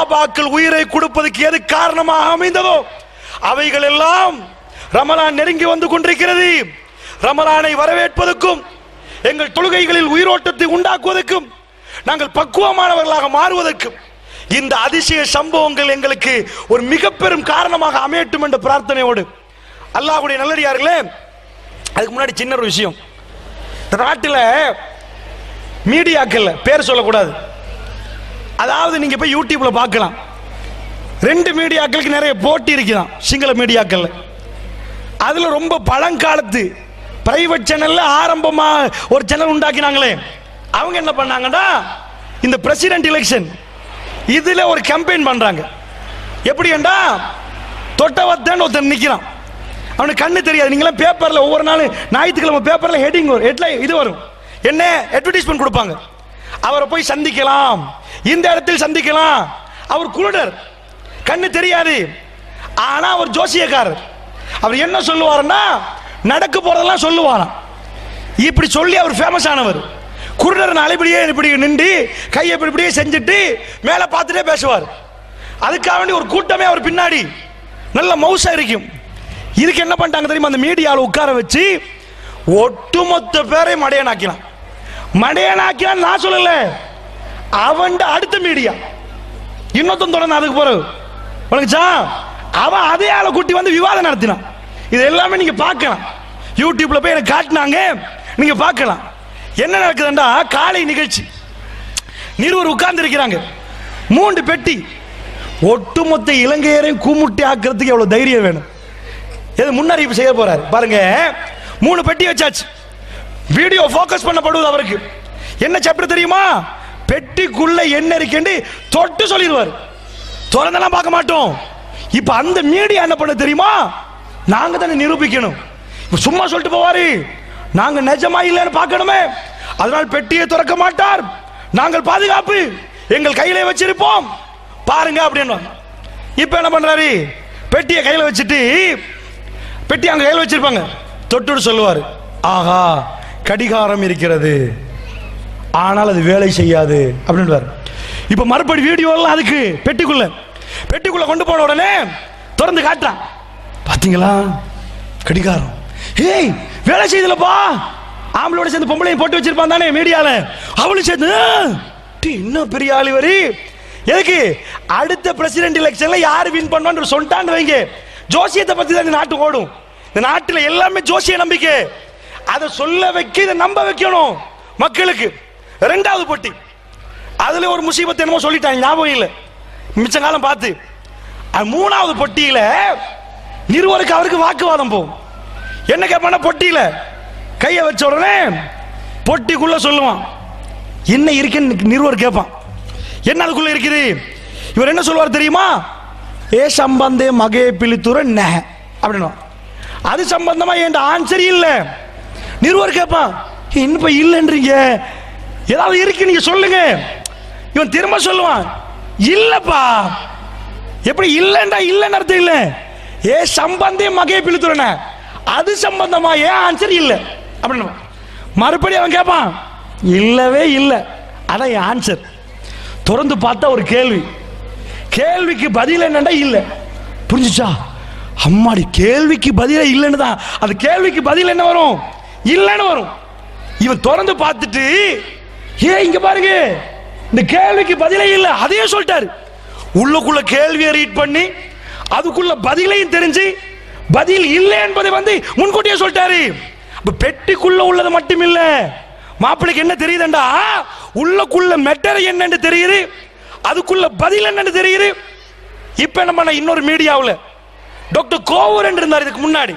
சஹாபாக்கள் உயிரை கொடுப்பதற்கு எது காரணமாக அமைந்ததோ அவைகள் எல்லாம் ரமலான் நெருங்கி வந்து கொண்டிருக்கிறது ரமலானை வரவேற்பதற்கும் எங்கள் தொழுகைகளில் உயிரோட்டத்தை உண்டாக்குவதற்கும் நாங்கள் பக்குவமானவர்களாக மாறுவதற்கும் இந்த அதிசய சம்பவங்கள் எங்களுக்கு ஒரு மிக பெரும் காரணமாக அமையட்டும் என்ற பிரார்த்தனையோடு அல்லாஹ்வுடைய நல்லடியார்களே அதுக்கு முன்னாடி சின்ன ஒரு விஷயம் இந்த நாட்டில் மீடியாக்கள்ல பேர் சொல்லக்கூடாது அதாவது நீங்க போய் யூடியூப்ல பார்க்கலாம் ரெண்டு மீடியாக்களுக்கு நிறைய போட்டி இருக்குதான் சிங்கள மீடியாக்கள்ல அதுல ரொம்ப பழங்காலத்து பிரைவேட் சேனல்ல ஆரம்பமா ஒரு சேனல் உண்டாக்கினாங்களே அவங்க என்ன பண்ணாங்கன்னா இந்த பிரசிடென்ட் எலெக்ஷன் இதுல ஒரு கேம்பெயின் பண்றாங்க எப்படி என்றா தொட்டவத்தன் ஒருத்தன் நிக்கிறான் அவனுக்கு கண்ணு தெரியாது நீங்களாம் பேப்பர்ல ஒவ்வொரு நாளும் ஞாயிற்றுக்கிழமை பேப்பர்ல ஹெட்டிங் வரும் ஹெட்லை இது வரும் என்ன அட்வர்டைஸ்மெண்ட் கொடுப்பாங்க அவரை போய் சந்திக்கலாம் இந்த இடத்தில் சந்திக்கலாம் அவர் குருடர் கண்ணு தெரியாது ஆனா அவர் ஜோசியக்காரர் அவர் என்ன சொல்லுவாருன்னா நடக்க போறதெல்லாம் சொல்லுவாராம் இப்படி சொல்லி அவர் ஃபேமஸ் ஆனவர் குருடர் அலைபடியே இப்படி நின்று கையை இப்படி இப்படியே செஞ்சுட்டு மேலே பார்த்துட்டே பேசுவார் அதுக்காக வேண்டி ஒரு கூட்டமே அவர் பின்னாடி நல்ல மவுசா இருக்கும் இதுக்கு என்ன பண்ணிட்டாங்க தெரியுமா அந்த மீடியாவில் உட்கார வச்சு ஒட்டுமொத்த பேரையும் மடையனாக்கினான் மடையனாக்கினான் நான் சொல்லல அவன் அடுத்த மீடியா இன்னொருத்தன் தொடர்ந்து அதுக்கு பிறகு உனக்குச்சா அவன் அதே ஆளை கூட்டி வந்து விவாதம் நடத்தினான் இது எல்லாமே நீங்க பார்க்கலாம் யூடியூப்ல போய் எனக்கு காட்டினாங்க நீங்க பார்க்கலாம் என்ன நடக்குதுண்டா காலை நிகழ்ச்சி நிறுவர் உட்கார்ந்து இருக்கிறாங்க மூன்று பெட்டி ஒட்டுமொத்த இலங்கையரையும் கூமுட்டி ஆக்கிறதுக்கு எவ்வளவு தைரியம் வேணும் எது முன்னறிவிப்பு செய்ய போறாரு பாருங்க மூணு பெட்டி வச்சாச்சு வீடியோ ஃபோக்கஸ் பண்ணப்படுவது அவருக்கு என்ன சாப்டர் தெரியுமா பெட்டிக்குள்ள என்ன இருக்குன்னு தொட்டு சொல்லிடுவார் திறந்தெல்லாம் பார்க்க மாட்டோம் இப்ப அந்த மீடியா என்ன பண்ண தெரியுமா நாங்க தானே நிரூபிக்கணும் இப்ப சும்மா சொல்லிட்டு போவாரு நாங்க நிஜமா இல்லைன்னு பார்க்கணுமே அதனால் பெட்டியை திறக்க மாட்டார் நாங்கள் பாதுகாப்பு எங்கள் கையிலே வச்சிருப்போம் பாருங்க அப்படின்னு இப்ப என்ன பண்றாரு பெட்டியை கையில வச்சுட்டு பெட்டி அங்க கையில் வச்சிருப்பாங்க தொட்டுட்டு சொல்லுவார் ஆஹா கடிகாரம் இருக்கிறது ஆனால் அது வேலை செய்யாது அப்படின்றார் இப்ப மறுபடி வீடியோ எல்லாம் அதுக்கு பெட்டிக்குள்ள பெட்டிக்குள்ள கொண்டு போன உடனே திறந்து காட்டுறான் பாத்தீங்களா கடிகாரம் ஏய் வேலை செய்யுதுலப்பா ஆம்பளோட சேர்ந்து பொம்பளையும் போட்டு வச்சிருப்பான் தானே மீடியால அவளும் சேர்ந்து "ஆ, டீ, இன்னும் பெரிய ஆளு வரி எதுக்கு அடுத்த பிரசிடென்ட் எலெக்ஷன்ல யாரு வின் பண்ணுவான்னு சொல்லிட்டான்னு வைங்க ஜோசியத்தை பத்தி தான் இந்த நாட்டு ஓடும் இந்த நாட்டுல எல்லாமே ஜோசிய நம்பிக்கை அதை சொல்ல வைக்க இதை நம்ப வைக்கணும் மக்களுக்கு ரெண்டாவது போட்டி அதுல ஒரு முசீபத் என்னமோ சொல்லிட்டாங்க ஞாபகம் இல்லை மிச்ச காலம் பார்த்து அது மூணாவது பொட்டியில நிறுவருக்கு அவருக்கு வாக்குவாதம் போகும் என்ன கேட்பான பொட்டியில கையை வச்ச உடனே பொட்டிக்குள்ள சொல்லுவான் என்ன இருக்குன்னு நிறுவர் கேட்பான் என்ன அதுக்குள்ள இருக்குது இவர் என்ன சொல்லுவார் தெரியுமா ஏ சம்பந்தே மகே பிழித்துற ந அப்படின்னா அது சம்பந்தமா என் ஆன்சர் இல்ல நிறுவர் கேட்பான் இன்னும் இப்ப இல்லைன்றீங்க ஏதாவது இருக்கு நீங்க சொல்லுங்க இவன் திரும்ப சொல்லுவான் இல்லப்பா எப்படி இல்லைண்டா இல்லைன்னு அர்த்தம் இல்ல ஏ சம்பந்தே மகே பிழித்துறன அது சம்பந்தமா ஏன் ஆன்சர் இல்ல அப்படின்னு மறுபடியும் அவன் கேட்பான் இல்லவே இல்லை அதான் என் ஆன்சர் திறந்து பார்த்தா ஒரு கேள்வி கேள்விக்கு பதில் என்னண்டா இல்ல புரிஞ்சுச்சா அம்மாடி கேள்விக்கு பதிலே இல்லைன்னு தான் அது கேள்விக்கு பதில் என்ன வரும் இல்லைன்னு வரும் இவன் திறந்து பார்த்துட்டு ஏ இங்க பாருங்க இந்த கேள்விக்கு பதிலே இல்ல அதையே சொல்லிட்டாரு உள்ளுக்குள்ள கேள்வியை ரீட் பண்ணி அதுக்குள்ள பதிலையும் தெரிஞ்சு பதில் இல்லை என்பதை வந்து முன்கூட்டியே சொல்லிட்டாரு அப்ப பெட்டிக்குள்ள உள்ளது மட்டும் இல்ல மாப்பிளைக்கு என்ன தெரியுதுண்டா உள்ளக்குள்ள மெட்டர் என்னன்னு தெரியுது அதுக்குள்ள பதில் என்னன்னு தெரியுது இப்ப என்ன பண்ண இன்னொரு மீடியாவில் டாக்டர் கோவூர் என்று இருந்தார் இதுக்கு முன்னாடி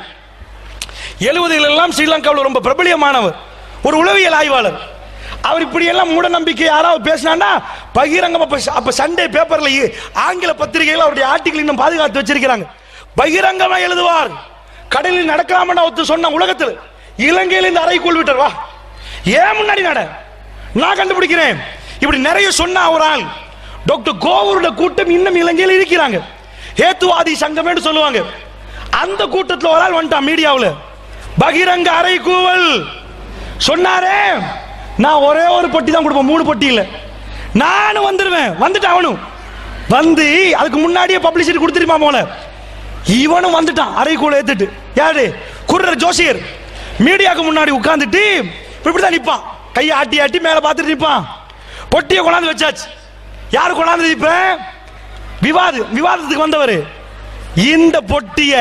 எழுபதுகள் எல்லாம் ஸ்ரீலங்காவில் ரொம்ப பிரபலியமானவர் ஒரு உளவியல் ஆய்வாளர் அவர் இப்படி எல்லாம் மூட நம்பிக்கை யாராவது பேசினான்னா பகிரங்கம் அப்ப அப்ப சண்டே பேப்பர்ல இ- ஆங்கில பத்திரிகைகள் அவருடைய ஆர்டிகல் இன்னும் பாதுகாத்து வச்சிருக்கிறாங்க பகிரங்கமா எழுதுவார் கடலில் நடக்கலாம்னு ஒருத்தர் சொன்ன உலகத்தில் இலங்கையில இந்த அறைக்குள் விட்டார் வா ஏன் முன்னாடி நட நான் கண்டுபிடிக்கிறேன் இப்படி நிறைய சொன்ன ஒரு ஆள் டாக்டர் கோவருடைய கூட்டம் இன்னும் இலங்கையில் இருக்கிறாங்க ஹேத்துவாதி சங்கம் என்று சொல்லுவாங்க அந்த கூட்டத்தில் ஒரு ஆள் வந்துட்டான் மீடியாவில் பகிரங்க அறை கூவல் சொன்னாரே நான் ஒரே ஒரு பொட்டி தான் கொடுப்பேன் மூணு பொட்டி இல்ல நானும் வந்துடுவேன் வந்துட்டு அவனும் வந்து அதுக்கு முன்னாடியே பப்ளிசிட்டி கொடுத்துருமா போல இவனும் வந்துட்டான் அறைக்குள்ள ஏத்துட்டு யாரு குர்ரர் ஜோசியர் மீடியாக்கு முன்னாடி உட்கார்ந்துட்டு இப்படி தான் நிப்பான் கையை ஆட்டி ஆட்டி மேல பார்த்துட்டு நிப்பான் பொட்டியை கொண்டாந்து வச்சாச்சு யார் கொண்டாந்து இப்ப விவாது விவாதத்துக்கு வந்தவர் இந்த பொட்டிய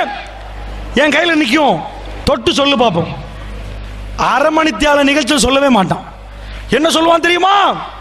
என் கையில நிக்கும் தொட்டு சொல்லு பார்ப்போம் அரை மணித்தியால நிகழ்ச்சி சொல்லவே மாட்டான் என்ன சொல்லுவான் தெரியுமா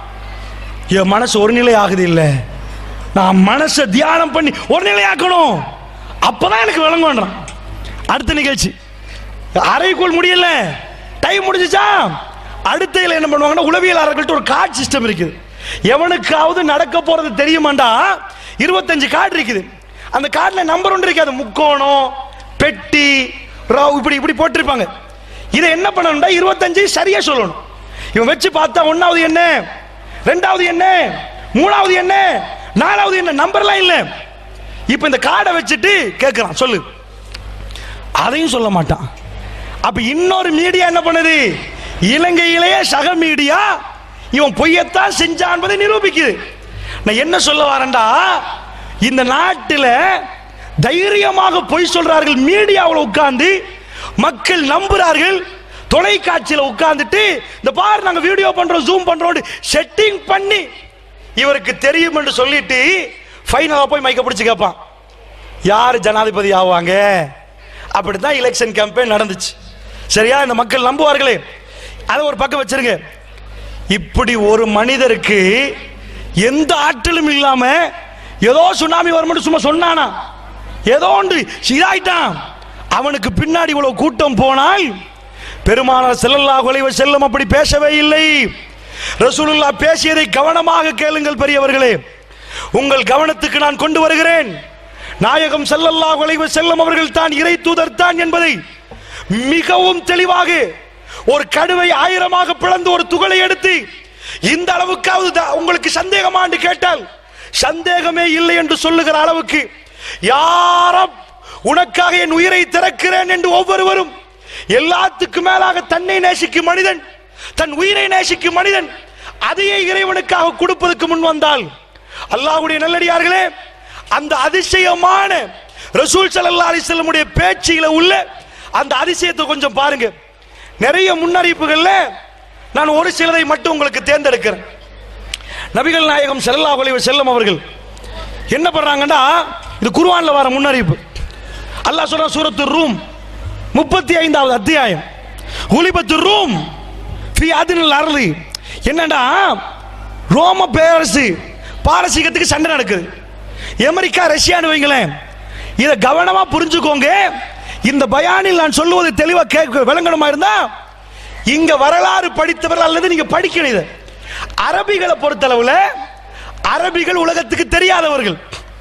என் மனசு ஒரு நிலை ஆகுது இல்ல நான் மனசை தியானம் பண்ணி ஒரு நிலை ஆக்கணும் அப்பதான் எனக்கு விளங்கும்ன்றான் அடுத்த நிகழ்ச்சி அறைக்குள் முடியல டைம் முடிஞ்சுச்சா அடுத்த இதுல என்ன பண்ணுவாங்கன்னா உளவியலாளர்கள்ட்ட ஒரு கார்டு சிஸ்டம் இருக்குது எவனுக்காவது நடக்க போறது தெரியுமாண்டா இருபத்தஞ்சு கார்டு இருக்குது அந்த கார்டுல நம்பர் ஒன்று இருக்காது முக்கோணம் பெட்டி ராவ் இப்படி இப்படி போட்டிருப்பாங்க இதை என்ன பண்ணணும்டா இருபத்தஞ்சு சரியா சொல்லணும் இவன் வச்சு பார்த்தா ஒன்னாவது என்ன ரெண்டாவது என்ன மூணாவது என்ன நாலாவது என்ன நம்பர்லாம் இல்ல இப்ப இந்த கார்டை வச்சுட்டு கேட்கிறான் சொல்லு அதையும் சொல்ல மாட்டான் அப்ப இன்னொரு மீடியா என்ன பண்ணுது இலங்கையிலேயே சக மீடியா இவன் பொய்யத்தான் செஞ்சான் என்பதை நிரூபிக்குது நான் என்ன சொல்ல வரேன்டா இந்த நாட்டில் தைரியமாக பொய் சொல்றார்கள் மீடியாவில் உட்கார்ந்து மக்கள் நம்புறார்கள் தொலைக்காட்சியில் உட்கார்ந்துட்டு இந்த பாரு நாங்க வீடியோ பண்றோம் ஜூம் பண்றோம் செட்டிங் பண்ணி இவருக்கு தெரியும் என்று சொல்லிட்டு ஃபைனலா போய் மைக்க பிடிச்சு கேட்பான் யார் ஜனாதிபதி ஆவாங்க அப்படித்தான் எலெக்ஷன் கேம்பெயின் நடந்துச்சு சரியா இந்த மக்கள் நம்புவார்களே அதை ஒரு பக்கம் வச்சிருங்க இப்படி ஒரு மனிதருக்கு எந்த ஆற்றலும் இல்லாம ஏதோ சுனாமி வரும்னு சும்மா சொன்னானா ஏதோ ஒன்று இதாயிட்டான் அவனுக்கு பின்னாடி இவ்வளவு கூட்டம் போனால் பெருமானார் ஸல்லல்லாஹு அலைஹி வஸல்லம் அப்படி பேசவே இல்லை ரசூலுல்லா பேசியதை கவனமாக கேளுங்கள் பெரியவர்களே உங்கள் கவனத்துக்கு நான் கொண்டு வருகிறேன் நாயகம் ஸல்லல்லாஹு அலைஹி வஸல்லம் அவர்கள் தான் இறை தூதர் தான் என்பதை மிகவும் தெளிவாக ஒரு கடுவை ஆயிரமாக பிளந்து ஒரு துகளை எடுத்து இந்த அளவுக்காவது த- உங்களுக்கு சந்தேகமாண்டு கேட்டால் சந்தேகமே இல்லை என்று சொல்லுகிற அளவுக்கு யாரும் உனக்காக என் உயிரை திறக்கிறேன் என்று ஒவ்வொருவரும் எல்லாத்துக்கும் மேலாக தன்னை நேசிக்கும் மனிதன் தன் உயிரை நேசிக்கும் மனிதன் அதையே இறைவனுக்காக கொடுப்பதற்கு முன் வந்தால் அல்லாஹ்வுடைய நல்லடியார்களே அந்த அதிசயமான ரசூல் ஸல்லல்லாஹு அலைஹி வஸல்லமுடைய பேச்சில உள்ள அந்த அதிசயத்தை கொஞ்சம் பாருங்க நிறைய முன்னறிவிப்புகள்ல நான் ஒரு சிலதை மட்டும் உங்களுக்கு தேர்ந்தெடுக்கிறேன் நபிகள் நாயகம் ஸல்லல்லாஹு அலைஹி வஸல்லம் அவர்கள் என்ன பண்றாங்கன்னா இது குர்ஆன்ல வர முன்னறிவிப்பு அல்லாஹ் சொல்றான் சூரத்து ரூம் முப்பத்தி ஐந்தாவது அத்தியாயம் உலிபத்து ரூம் ஃபி அதினல் அருளி என்னடா ரோம பேரரசு பாரசீகத்துக்கு சண்டை நடக்குது அமெரிக்கா ரஷ்யான்னு வைங்களேன் இதை கவனமா புரிஞ்சுக்கோங்க இந்த பயானில் நான் சொல்லுவது தெளிவா கேட்க விளங்கணுமா இருந்தா இங்க வரலாறு படித்தவர்கள் அல்லது நீங்க படிக்கணும் இதை அரபிகளை பொறுத்தளவுல அரபிகள் உலகத்துக்கு தெரியாதவர்கள்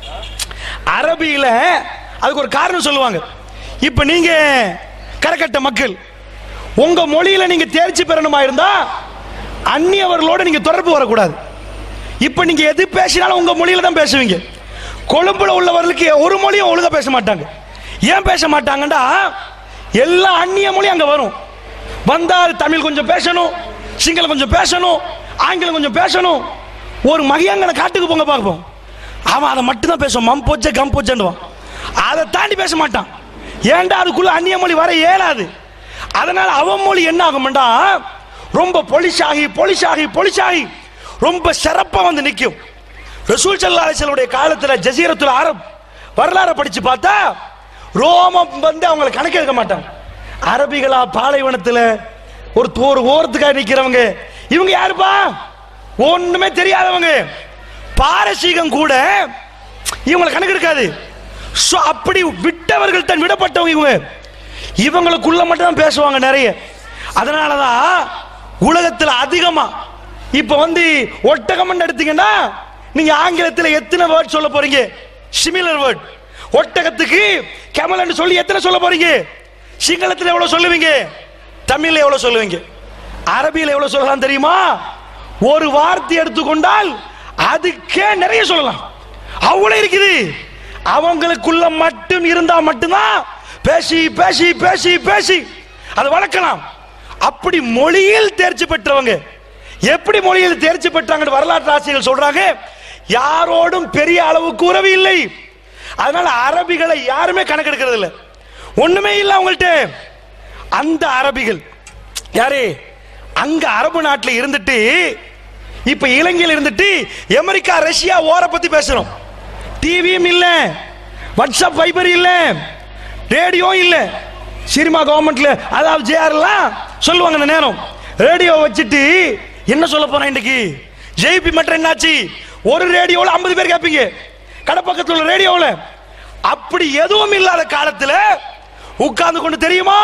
அரபியில அதுக்கு ஒரு காரணம் சொல்லுவாங்க இப்ப நீங்க கரக்கட்ட மக்கள் உங்க மொழியில நீங்க தேர்ச்சி பெறணுமா இருந்தா அந்நியவர்களோட நீங்க தொடர்பு வரக்கூடாது இப்ப நீங்க எது பேசினாலும் உங்க மொழியில தான் பேசுவீங்க கொழும்புல உள்ளவர்களுக்கு ஒரு மொழியும் ஒழுங்கா பேச மாட்டாங்க ஏன் பேச மாட்டாங்கடா எல்லா அந்நிய மொழி அங்க வரும் வந்தால் தமிழ் கொஞ்சம் பேசணும் சிங்களம் கொஞ்சம் பேசணும் ஆங்கிலம் கொஞ்சம் பேசணும் ஒரு மகியாங்கனை காட்டுக்கு போங்க பார்ப்போம் அவன் அதை மட்டும் தான் பேசுவான் மம் போச்சே கம் போச்சேன்டுவான் அதை தாண்டி பேச மாட்டான் ஏன்டா அதுக்குள்ள அந்நிய மொழி வர இயலாது அதனால அவன் மொழி என்ன ஆகும்டா ரொம்ப பொலிஷாகி பொலிஷாகி பொலிஷாகி ரொம்ப சிறப்பா வந்து நிற்கும் ரசூல் சல்லா அலிசல்லுடைய காலத்துல ஜசீரத்துல் அரப் வரலாறை படிச்சு பார்த்தா ரோமம் வந்து அவங்களை கணக்கெடுக்க மாட்டாங்க அரபிகளா பாலைவனத்துல ஒரு ஒரு ஓரத்துக்காக நிக்கிறவங்க இவங்க யாருப்பா ஒண்ணுமே தெரியாதவங்க பாரசீகம் கூட இவங்களை கணக்கெடுக்காது So, அப்படி விட்டவர்கள் தான் விடப்பட்டவங்க இவங்க இவங்களுக்குள்ள மட்டும் தான் பேசுவாங்க நிறைய அதனாலதான் உலகத்தில் அதிகமா இப்ப வந்து ஒட்டகம் எடுத்தீங்கன்னா நீங்க ஆங்கிலத்தில் எத்தனை வேர்ட் சொல்ல போறீங்க சிமிலர் வேர்ட் ஒட்டகத்துக்கு கெமலன்னு சொல்லி எத்தனை சொல்ல போறீங்க சிங்களத்தில் எவ்வளவு சொல்லுவீங்க தமிழ்ல எவ்வளவு சொல்லுவீங்க அரபியில் எவ்வளவு சொல்லலாம் தெரியுமா ஒரு வார்த்தை எடுத்துக்கொண்டால் அதுக்கே நிறைய சொல்லலாம் அவ்வளவு இருக்குது அவங்களுக்குள்ள மட்டும் இருந்தா மட்டும்தான் பேசி பேசி பேசி பேசி அதை வளர்க்கலாம் அப்படி மொழியில் தேர்ச்சி பெற்றவங்க எப்படி மொழியில் தேர்ச்சி பெற்றாங்கன்னு வரலாற்று ஆசிரியர்கள் சொல்றாங்க யாரோடும் பெரிய அளவுக்கு உறவு இல்லை அதனால அரபிகளை யாருமே கணக்கெடுக்கிறது இல்லை ஒண்ணுமே இல்லை அவங்கள்ட்ட அந்த அரபிகள் யாரு அங்க அரபு நாட்டில் இருந்துட்டு இப்ப இலங்கையில் இருந்துட்டு அமெரிக்கா ரஷ்யா ஓர பத்தி பேசுறோம் டிவியும் இல்ல வாட்ஸ்அப் வைபர் இல்ல ரேடியோ இல்ல சினிமா கவர்மெண்ட்ல அதாவது ஜேஆர்லாம் சொல்லுவாங்க இந்த நேரம் ரேடியோ வச்சுட்டு என்ன சொல்ல போறேன் இன்னைக்கு ஜேபி மட்டும் என்னாச்சு ஒரு ரேடியோவில் ஐம்பது பேர் கேட்பீங்க கடை பக்கத்தில் உள்ள ரேடியோவில் அப்படி எதுவும் இல்லாத காலத்தில் உட்கார்ந்து கொண்டு தெரியுமா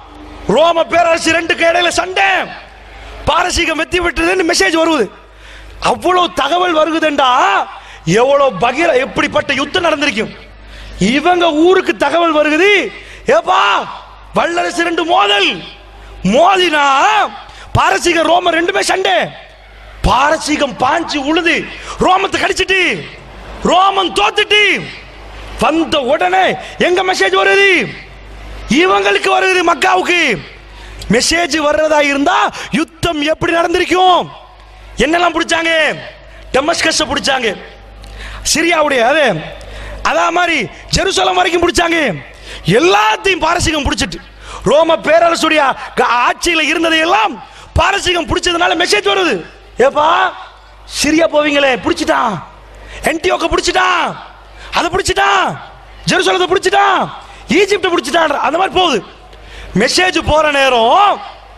ரோம பேரரசு ரெண்டுக்கு இடையில சண்டை பாரசீகம் வெற்றி விட்டதுன்னு மெசேஜ் வருது அவ்வளவு தகவல் வருகுதுண்டா எவ்வளவு பகிர எப்படிப்பட்ட யுத்தம் நடந்திருக்கும் இவங்க ஊருக்கு தகவல் வருகுது ஏப்பா வல்லரசு ரெண்டு மோதல் மோதினா பாரசீகம் ரோம ரெண்டுமே சண்டை பாரசீகம் பாஞ்சு உழுது ரோமத்தை கடிச்சிட்டு ரோமன் தோத்துட்டு வந்த உடனே எங்க மெசேஜ் வருது இவங்களுக்கு வருது மக்காவுக்கு மெசேஜ் வர்றதா இருந்தா யுத்தம் எப்படி நடந்திருக்கும் என்னெல்லாம் பிடிச்சாங்க டெமஸ்கஸ் பிடிச்சாங்க சிரியாவுடைய அது அதா மாதிரி ஜெருசலம் வரைக்கும் பிடிச்சாங்க எல்லாத்தையும் பாரசீகம் பிடிச்சிட்டு ரோம பேரரசுடைய க- ஆட்சியில இருந்ததை எல்லாம் பாரசீகம் பிடிச்சதுனால மெசேஜ் வருது ஏப்பா சிரியா போவீங்களே பிடிச்சிட்டான் என்டிஓக்க பிடிச்சிட்டான் அதை பிடிச்சிட்டான் ஜெருசலத்தை பிடிச்சிட்டான் ஈஜிப்ட பிடிச்சிட்டான் அந்த மாதிரி போகுது மெசேஜ் போற நேரம்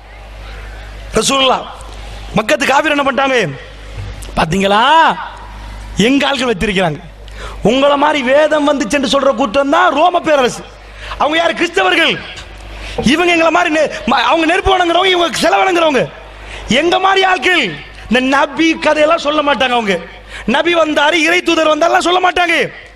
ரசூலுல்லா மக்கத்து காபீர் என்ன பண்ணிட்டாங்க பாத்தீங்களா எங்க ஆட்கள் வச்சிருக்கிறாங்க உங்கள மாதிரி வேதம் வந்துச்சுன்னு சொல்ற கூட்டம் தான் ரோம பேரரசு அவங்க யாரு கிறிஸ்தவர்கள் இவங்க எங்களை மாதிரி நெ- ம- அவங்க நெருப்பு வணங்குறவங்க இவங்க சில வணங்குறவங்க எங்க மாதிரி ஆட்கள் இந்த நபி கதையெல்லாம் சொல்ல மாட்டாங்க அவங்க நபி வந்தாரு இறை தூதர் வந்தாரெல்லாம் சொல்ல மாட்டாங்க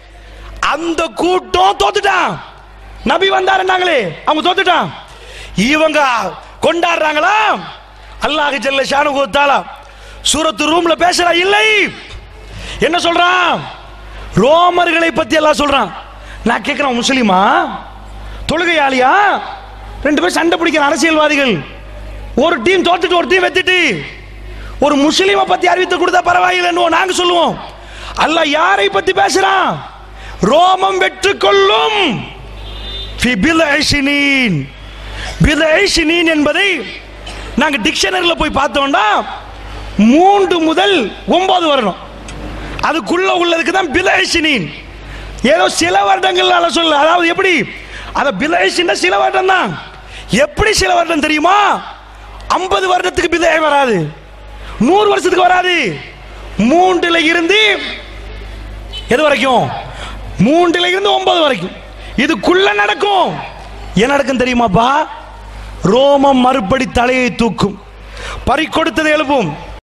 அந்த கூட்டம் தோத்துட்டான் நபி வந்தாருன்னாங்களே அவங்க தோத்துட்டான் இவங்க கொண்டாடுறாங்களா அல்லாஹ் ஜல்ல ஷானு தாலா சூரத்து ரூம்ல பேசுறா இல்லை என்ன சொல்றான் ரோமர்களை பத்தி எல்லாம் சொல்றான் நான் கேட்கிறேன் முஸ்லிமா தொழுகையாளியா ரெண்டு பேரும் சண்டை பிடிக்கிற அரசியல்வாதிகள் ஒரு டீம் தோத்துட்டு ஒரு டீம் வெத்திட்டு ஒரு முஸ்லீமை பத்தி அறிவித்து கொடுத்தா பரவாயில்லைன்னு நாங்க சொல்லுவோம் அல்லாஹ் யாரை பத்தி பேசுறான் ரோமம் வெற்றி கொள்ளும் ஃபி பில்ஐ சினீன். பில்ஐ சினீன் என்பதை நாங்க டிக்ஷனரியில் போய் பார்த்தோம்னா மூன்று முதல் ஒன்பது வரணும் அதுக்குள்ள உள்ளதுக்கு தான் பிலேஷினின் ஏதோ சில வருடங்களால சொல்ல அதாவது எப்படி அத பிலேஷின் சில வருடம் தான் எப்படி சில வருடம் தெரியுமா ஐம்பது வருடத்துக்கு பிலே வராது நூறு வருஷத்துக்கு வராது மூன்றுல இருந்து எது வரைக்கும் மூன்றுல இருந்து ஒன்பது வரைக்கும் இதுக்குள்ள நடக்கும் என்ன நடக்கும் தெரியுமாப்பா ரோமம் மறுபடி தலையை தூக்கும் பறி கொடுத்ததை எழுப்பும்